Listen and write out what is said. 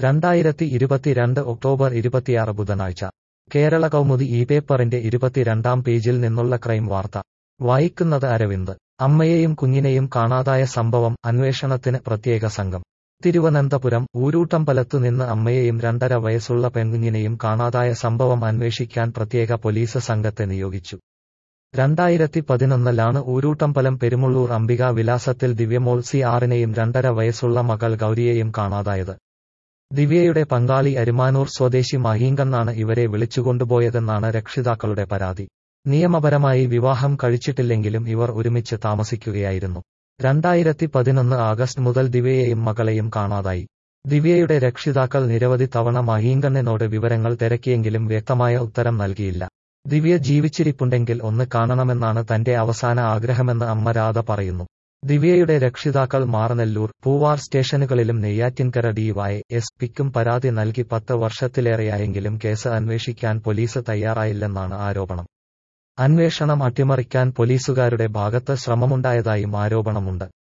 രണ്ടായിരത്തി ഇരുപത്തിരണ്ട് ഒക്ടോബർ ഇരുപത്തിയാറ് ബുധനാഴ്ച കേരള കൗമുദി ഈ പേപ്പറിന്റെ ഇരുപത്തിരണ്ടാം പേജിൽ നിന്നുള്ള ക്രൈം വാർത്ത വായിക്കുന്നത് അരവിന്ദ് അമ്മയെയും കുഞ്ഞിനെയും കാണാതായ സംഭവം അന്വേഷണത്തിന് പ്രത്യേക സംഘം തിരുവനന്തപുരം ഊരൂട്ടമ്പലത്തു നിന്ന് അമ്മയെയും രണ്ടര വയസ്സുള്ള പെൺകുഞ്ഞിനെയും കാണാതായ സംഭവം അന്വേഷിക്കാൻ പ്രത്യേക പോലീസ് സംഘത്തെ നിയോഗിച്ചു രണ്ടായിരത്തി പതിനൊന്നിലാണ് ഊരൂട്ടമ്പലം പെരുമുള്ളൂർ അംബിക വിലാസത്തിൽ ദിവ്യമോൾ സി ആറിനെയും രണ്ടര വയസ്സുള്ള മകൾ ഗൗരിയെയും കാണാതായത് ദിവ്യയുടെ പങ്കാളി അരിമാനൂർ സ്വദേശി മഹീങ്കണ്ണാണ് ഇവരെ വിളിച്ചുകൊണ്ടുപോയതെന്നാണ് രക്ഷിതാക്കളുടെ പരാതി നിയമപരമായി വിവാഹം കഴിച്ചിട്ടില്ലെങ്കിലും ഇവർ ഒരുമിച്ച് താമസിക്കുകയായിരുന്നു രണ്ടായിരത്തി പതിനൊന്ന് ആഗസ്റ്റ് മുതൽ ദിവ്യയെയും മകളെയും കാണാതായി ദിവ്യയുടെ രക്ഷിതാക്കൾ നിരവധി തവണ മഹീങ്കണ്ണനോട് വിവരങ്ങൾ തിരക്കിയെങ്കിലും വ്യക്തമായ ഉത്തരം നൽകിയില്ല ദിവ്യ ജീവിച്ചിരിപ്പുണ്ടെങ്കിൽ ഒന്ന് കാണണമെന്നാണ് തന്റെ അവസാന ആഗ്രഹമെന്ന് അമ്മ രാധ പറയുന്നു ദിവ്യയുടെ രക്ഷിതാക്കൾ മാറനെല്ലൂർ പൂവാർ സ്റ്റേഷനുകളിലും നെയ്യാറ്റിൻകര ഡിവൈ എസ് പിക്കും പരാതി നൽകി പത്ത് വർഷത്തിലേറെയായെങ്കിലും കേസ് അന്വേഷിക്കാൻ പോലീസ് തയ്യാറായില്ലെന്നാണ് ആരോപണം അന്വേഷണം അട്ടിമറിക്കാൻ പോലീസുകാരുടെ ഭാഗത്ത് ശ്രമമുണ്ടായതായും ആരോപണമുണ്ട്